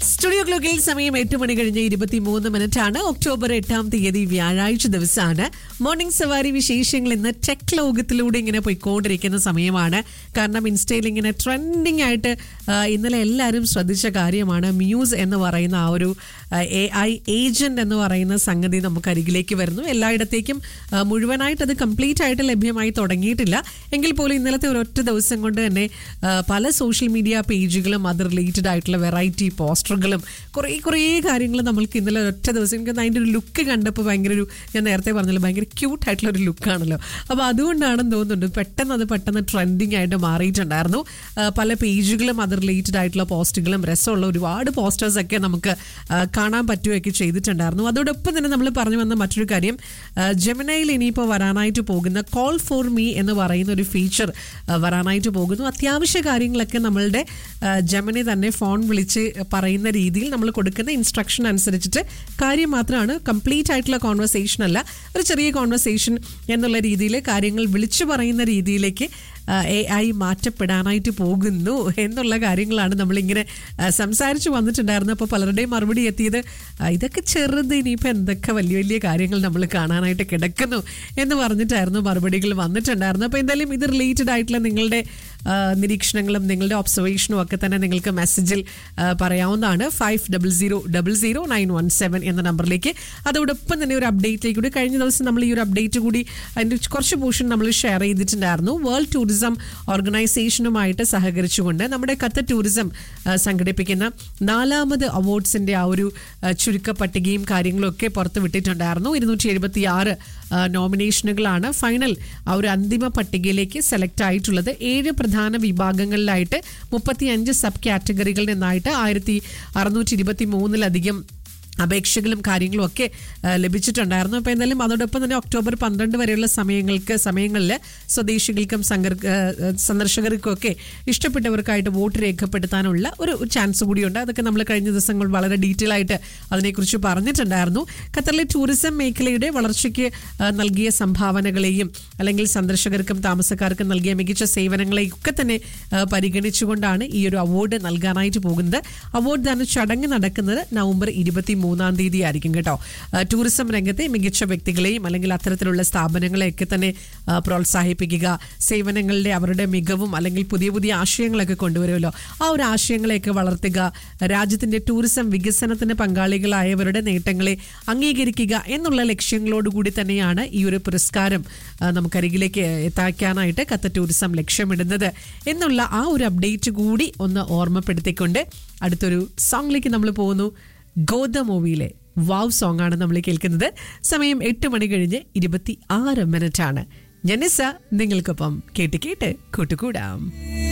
studio ക്ലോക്കിൽ സമയം എട്ട് മണി കഴിഞ്ഞ് ഇരുപത്തി മൂന്ന് മിനിറ്റ് ആണ് ഒക്ടോബർ എട്ടാം തീയതി വ്യാഴാഴ്ച ദിവസമാണ് മോർണിംഗ് സവാരി വിശേഷങ്ങൾ ഇന്ന് ടെക് ലോകത്തിലൂടെ ഇങ്ങനെ പോയിക്കൊണ്ടിരിക്കുന്ന സമയമാണ് കാരണം ഇൻസ്റ്റയിൽ ഇങ്ങനെ ട്രെൻഡിങ് ആയിട്ട് ആ, ഇന്നലെ എല്ലാവരും ശ്രദ്ധിച്ച കാര്യമാണ് മ്യൂസ് എന്ന് പറയുന്ന ആ ഒരു എ ഐ ഏജന്റ് എന്ന് പറയുന്ന സംഗതി നമുക്ക് അരികിലേക്ക് വരുന്നു എല്ലായിടത്തേക്കും ആ, മുഴുവനായിട്ട് അത് കംപ്ലീറ്റ് ആയിട്ട് ലഭ്യമായി തുടങ്ങിയിട്ടില്ല എങ്കിൽ പോലും ഇന്നലത്തെ ഒരൊറ്റ ദിവസം കൊണ്ട് തന്നെ ആ, പല സോഷ്യൽ മീഡിയ പേജുകളും അത് റിലേറ്റഡ് ആയിട്ടുള്ള വെറൈറ്റി പോസ്റ്ററുകളും കുറേ കുറേ കാര്യങ്ങൾ നമ്മൾക്ക് ഇന്നലെ ഒറ്റ ദിവസം എനിക്ക് അതിൻ്റെ ഒരു ലുക്ക് കണ്ടപ്പോൾ ഭയങ്കര ഒരു ഞാൻ നേരത്തെ പറഞ്ഞല്ലോ ഭയങ്കര ക്യൂട്ട് ആയിട്ടുള്ള ഒരു ലുക്കാണല്ലോ അപ്പോൾ അതുകൊണ്ടാണെന്ന് തോന്നുന്നുണ്ട് പെട്ടെന്ന് അത് പെട്ടെന്ന് ട്രെൻഡിങ് ആയിട്ട് മാറിയിട്ടുണ്ടായിരുന്നു ആ, പല പേജുകളും അത് റിലേറ്റഡ് ആയിട്ടുള്ള പോസ്റ്റുകളും രസമുള്ള ഒരുപാട് പോസ്റ്റേഴ്സൊക്കെ നമുക്ക് ആ, കാണാൻ പറ്റുകയൊക്കെ ചെയ്തിട്ടുണ്ടായിരുന്നു അതോടൊപ്പം തന്നെ നമ്മൾ പറഞ്ഞു വന്ന മറ്റൊരു കാര്യം ജെമിനയിൽ ഇനിയിപ്പോൾ വരാനായിട്ട് പോകുന്ന കോൾ ഫോർ മീ എന്ന് പറയുന്ന ഒരു ഫീച്ചർ വരാനായിട്ട് പോകുന്നു അത്യാവശ്യ കാര്യങ്ങളൊക്കെ നമ്മളുടെ ജെമിനി തന്നെ ഫോൺ വിളിച്ച് പറയുന്ന രീതിയിൽ നമ്മൾ കൊടുക്കുന്ന ഇൻസ്ട്രക്ഷൻ അനുസരിച്ചിട്ട് കാര്യം മാത്രമാണ് കംപ്ലീറ്റ് ആയിട്ടുള്ള കോൺവെർസേഷൻ അല്ല ഒരു ചെറിയ കോൺവെർസേഷൻ എന്നുള്ള രീതിയിൽ കാര്യങ്ങൾ വിളിച്ചു പറയുന്ന രീതിയിലേക്ക് എ ഐ മാറ്റപ്പെടാനായിട്ട് പോകുന്നു എന്നുള്ള കാര്യങ്ങളാണ് നമ്മളിങ്ങനെ ആ, സംസാരിച്ച് വന്നിട്ടുണ്ടായിരുന്നത് അപ്പോൾ പലരുടെയും മറുപടി എത്തിയത് ആ, ഇതൊക്കെ ചെറുത് ഇനിയിപ്പോൾ എന്തൊക്കെ വലിയ വലിയ കാര്യങ്ങൾ നമ്മൾ കാണാനായിട്ട് കിടക്കുന്നു എന്ന് പറഞ്ഞിട്ടായിരുന്നു മറുപടികൾ വന്നിട്ടുണ്ടായിരുന്നു അപ്പോൾ എന്തായാലും ഇത് റിലേറ്റഡ് ആയിട്ടുള്ള നിങ്ങളുടെ ആ, നിരീക്ഷണങ്ങളും നിങ്ങളുടെ ഒബ്സർവേഷനും ഒക്കെ തന്നെ നിങ്ങൾക്ക് മെസ്സേജിൽ ആ, പറയാവുന്നതാണ് five double zero double zero nine one seven എന്ന നമ്പറിലേക്ക് അതോടൊപ്പം തന്നെ ഒരു അപ്ഡേറ്റിലേക്ക് കൂടി കഴിഞ്ഞ ദിവസം നമ്മൾ ഈ ഒരു അപ്ഡേറ്റ് കൂടി അതിൻ്റെ കുറച്ച് പോർഷൻ നമ്മൾ ഷെയർ ചെയ്തിട്ടുണ്ടായിരുന്നു വേൾഡ് ടൂറിസം ഓർഗനൈസേഷനുമായിട്ട് സഹകരിച്ചുകൊണ്ട് നമ്മുടെ ഖത്തർ ടൂറിസം ആ, സംഘടിപ്പിക്കുന്ന നാലാമത് അവാർഡ്സിന്റെ ആ ഒരു ആ, ചുരുക്ക പട്ടികയും കാര്യങ്ങളും ഒക്കെ പുറത്ത് വിട്ടിട്ടുണ്ടായിരുന്നു ഇരുന്നൂറ്റി എഴുപത്തി ആറ് നോമിനേഷനുകളാണ് ഫൈനൽ ആ ഒരു അന്തിമ പട്ടികയിലേക്ക് സെലക്ട് ആയിട്ടുള്ളത് ഏഴ് പ്രധാന വിഭാഗങ്ങളിലായിട്ട് മുപ്പത്തി അഞ്ച് സബ് കാറ്റഗറികളിൽ നിന്നായിട്ട് ആയിരത്തി അറുന്നൂറ്റി ഇരുപത്തി മൂന്നിലധികം അപേക്ഷകളും കാര്യങ്ങളും ഒക്കെ ആ, ലഭിച്ചിട്ടുണ്ടായിരുന്നു അപ്പോൾ എന്തായാലും അതോടൊപ്പം തന്നെ ഒക്ടോബർ പന്ത്രണ്ട് വരെയുള്ള സമയങ്ങൾക്ക് സമയങ്ങളിൽ സ്വദേശികൾക്കും സങ്കർ ആ, സന്ദർശകർക്കും ഒക്കെ ഇഷ്ടപ്പെട്ടവർക്കായിട്ട് വോട്ട് രേഖപ്പെടുത്താനുള്ള ഒരു ചാൻസ് കൂടിയുണ്ട് അതൊക്കെ നമ്മൾ കഴിഞ്ഞ ദിവസങ്ങൾ വളരെ ഡീറ്റെയിൽ ആയിട്ട് അതിനെക്കുറിച്ച് പറഞ്ഞിട്ടുണ്ടായിരുന്നു ഖത്തറിലെ ടൂറിസം മേഖലയുടെ വളർച്ചയ്ക്ക് ആ, നൽകിയ സംഭാവനകളെയും അല്ലെങ്കിൽ സന്ദർശകർക്കും താമസക്കാർക്കും നൽകിയ മികച്ച സേവനങ്ങളെയും ഒക്കെ തന്നെ ആ, പരിഗണിച്ചുകൊണ്ടാണ് ഈ ഒരു അവാർഡ് നൽകാനായിട്ട് പോകുന്നത് അവാർഡ് ദാന ചടങ്ങ് നടക്കുന്നത് നവംബർ ഇരുപത്തി മൂന്നാം തീയതി ആയിരിക്കും കേട്ടോ ആ, ടൂറിസം രംഗത്തെ മികച്ച വ്യക്തികളെയും അല്ലെങ്കിൽ അത്തരത്തിലുള്ള സ്ഥാപനങ്ങളെയൊക്കെ തന്നെ ആ, പ്രോത്സാഹിപ്പിക്കുക സേവനങ്ങളുടെ അവരുടെ മികവും അല്ലെങ്കിൽ പുതിയ പുതിയ ആശയങ്ങളൊക്കെ കൊണ്ടുവരുമല്ലോ ആ ഒരു ആശയങ്ങളെയൊക്കെ വളർത്തുക രാജ്യത്തിന്റെ ടൂറിസം വികസനത്തിന് പങ്കാളികളായവരുടെ നേട്ടങ്ങളെ അംഗീകരിക്കുക എന്നുള്ള ലക്ഷ്യങ്ങളോടുകൂടി തന്നെയാണ് ഈ ഒരു പുരസ്കാരം ആ, നമുക്കരികിലേക്ക് എത്താക്കാനായിട്ട് കത്ത ടൂറിസം ലക്ഷ്യമിടുന്നത് എന്നുള്ള ആ ഒരു അപ്ഡേറ്റ് കൂടി ഒന്ന് ഓർമ്മപ്പെടുത്തിക്കൊണ്ട് അടുത്തൊരു സോങ്ങിലേക്ക് നമ്മൾ പോകുന്നു ഗോദ മൂവിയിലെ വാവ് സോങ് ആണ് നമ്മൾ കേൾക്കുന്നത് സമയം എട്ട് മണി കഴിഞ്ഞ് ഇരുപത്തി ആറ് മിനിറ്റ് ആണ് ജനിസ നിങ്ങൾക്കൊപ്പം കേട്ട് കേട്ട് കൂട്ടുകൂടാം